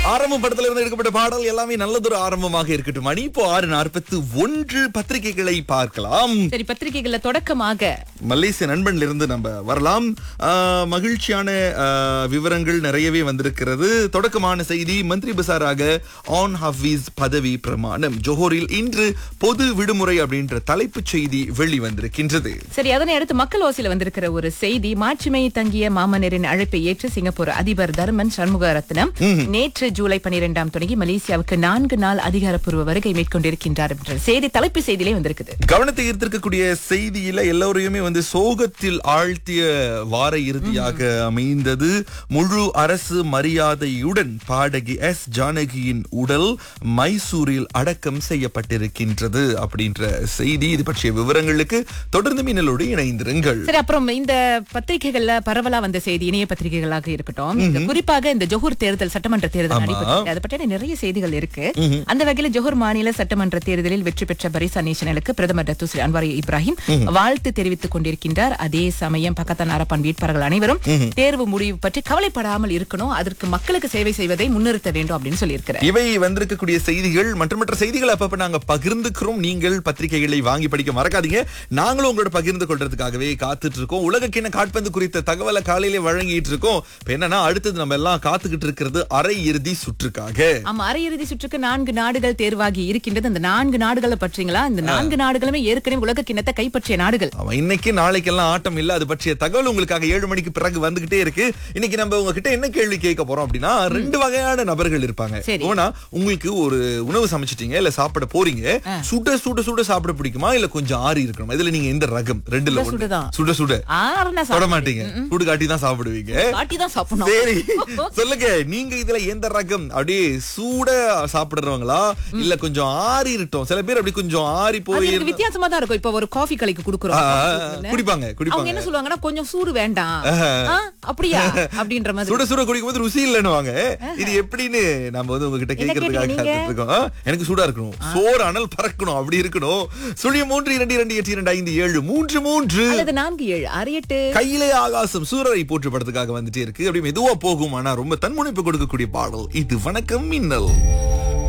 ஆரம்பம் படத்துல இருந்து எடுக்கப்பட்ட பாடல் எல்லாமே நல்லதொரு ஆரம்பமாக இருக்கட்டும் மணி இப்போ ஆறு நாற்பத்து ஒன்று பத்திரிகைகளை பார்க்கலாம் சரி பத்திரிகைகள்ல தொடக்கமாக மலேசிய நண்பன்ல இருந்து நம்ம வரலாம் ஆஹ், மகிழ்ச்சியான ஆஹ், விவரங்கள் நிறையவே வந்திருக்கிறது தொடக்கமான செய்தி மந்திரி பசாராக ஆன் ஹஃபீஸ் பதவி பிரமாணம் ஜோஹரில் இன்று பொது விடுமுறை அப்படின்ற தலைப்புச் செய்தி வெளிவந்திருக்கின்றது சரி அதனை அடுத்து மக்கள் ஓசில வந்திருக்கிற ஒரு செய்தி மாட்சிமை தங்கிய மாமன்னரின் அழைப்பை ஏற்று சிங்கப்பூர் அதிபர் தர்மன் சண்முகரத்னம் நேற்று ஜூலை பனிரெண்டாம் தொடங்கி மலேசியாவுக்கு நான்கு நாள் அதிகாரப்பூர்வ வருகை மேற்கொண்டிருக்கின்றார் என்ற செய்தி தலைப்பு செய்தியிலே வந்திருக்குது கவனத்தை ஈர்த்திருக்கக்கூடிய செய்தியில எல்லோரையுமே வந்து சோகத்தில் ஆழ்த்திய வார இறுதியாக அமைந்தது முழு அரசு மரியாதையுடன் பாடகி எஸ் ஜானகியின் உடல் மைசூரில் அடக்கம் செய்யப்பட்டிருக்கின்றது அப்படின்ற செய்தி இது பற்றிய விவரங்களுக்கு தொடர்ந்து மின்னலோடு இணைந்திருங்கள் சரி அப்புறம் இந்த பத்திரிகைகள்ல பரவலா வந்த செய்தி இணைய பத்திரிகைகளாக இருக்கட்டும் இந்த குறிப்பாக இந்த ஜொஹூர் தேர்தல் சட்டமன்ற தேர்தல் ஆமா. நடைபெற்றது அதை பற்றின நிறைய செய்திகள் இருக்கு அந்த வகையில ஜொஹூர் மாநில சட்டமன்ற தேர்தலில் வெற்றி பெற்ற பரிசா நேஷனலுக்கு பிரதமர் டத்து ஸ்ரீ அன்வார் இப்ராஹிம் வாழ்த்து தெரிவித்துக் கொண்டிருக்கின்றார் அதே சமயம் பக்கத்தான் அரப்பான் வேட்பாளர்கள் அனைவரும் தேர்வு முடிவு பற்றி கவலைப்படாமல் இருக்கணும் அதற்கு மக்களுக்கு சேவை செய்வதை முன்னிறுத்த வேண்டும் அப்படின்னு சொல்லியிருக்கிறார் இவை வந்திருக்கக்கூடிய செய்திகள் மற்ற மற்ற செய்திகள் அப்பப்ப நாங்க பகிர்ந்துக்கிறோம் நீங்கள் பத்திரிகைகளை வாங்கி படிக்க மறக்காதீங்க நாங்களும் உங்களோட பகிர்ந்து கொள்றதுக்காகவே காத்துட்டு இருக்கோம் உலகக்கிண காட்பந்து குறித்த தகவலை காலையிலே வழங்கிட்டு இருக்கோம் இப்ப என்னன்னா அடுத்தது நம்ம எல்லாம் காத்துக்கிட்டு இருக்கிறது அரை இறுதி சுற்றுக்காக ஆமா அரையிறுதி சுற்றுக்கு நான்கு நாடுகள் தேர்வாகி இருக்கின்றது அந்த நான்கு நாடுகளை பற்றீங்களா இந்த நான்கு நாடுகளுமே ஏற்கனவே உலக கிண்ணத்தை கைப்பற்றிய நாடுகள் அவன் இன்னைக்கு நாளைக்கெல்லாம் ஆட்டம் இல்ல அது பற்றிய தகவல் உங்களுக்காக ஏழு மணிக்கு பிறகு வந்துகிட்டே இருக்கு இன்னைக்கு நம்ம உங்ககிட்ட என்ன கேள்வி கேட்க போறோம் அப்படின்னா ரெண்டு வகையான நபர்கள் இருப்பாங்க சரி. ஓனா உங்களுக்கு ஒரு உணவு சமைச்சிட்டீங்க இல்ல சாப்பிட போறீங்க சுட சுட சுட சாப்பிட பிடிக்குமா இல்ல கொஞ்சம் ஆறி இருக்கணும் இதுல நீங்க எந்த ரகம் ரெண்டுல சுட ஒண்ணு சுடதான். சுட சுட ஆறுனா தொட மாட்டீங்க சுடு காட்டி தான் சாப்பிடுவீங்க காட்டி தான் சாப்பிடணும் சரி சொல்லுங்க நீங்க இதுல எந்த ரகம் அப்படியே சூட சாப்பிடுறவங்களா இல்ல கொஞ்சம் ஆறி இருக்கட்டும் சில பேர் அப்படி கொஞ்சம் ஆறி அது போய் எனக்கு வித்தியாசமா தான் இருக்கும் இப்ப ஒரு காஃபி கலைக்கு குடுக்குறோம் ஆ, அவங்க குடிப்பாங்க குடிப்பாங்க என்ன சொல்லுவாங்கன்னா கொஞ்சம் சூடு வேண்டாம் ஆ, அப்படியா அப்படின்ற மாதிரி சுட சுட குடிக்கும் போது ருசி இல்லைன்னு வாங்க இது எப்படின்னு நம்ம வந்து உங்ககிட்ட என்ன கேட்கறதுக்காக கேட்டீங்க காத்துட்டு இருக்கோம் ஆ, எனக்கு சூடா இருக்கணும் சோறு அனல் பறக்கணும் அப்படி இருக்கணும் சுழிய மூன்று இரண்டு இரண்டு எட்டு இரண்டு ஐந்து ஏழு மூன்று மூன்று அல்லது நான்கு ஏழு ஆறு எட்டு கையிலே ஆகாசம் சூரரை போற்று படத்துக்காக வந்துட்டே இருக்கு அப்படி மெதுவா போகும் ஆனா ரொம்ப தன்முனைப்பு கொடுக்கக்கூடிய பாடல் இது வணக்கம் மின்னல்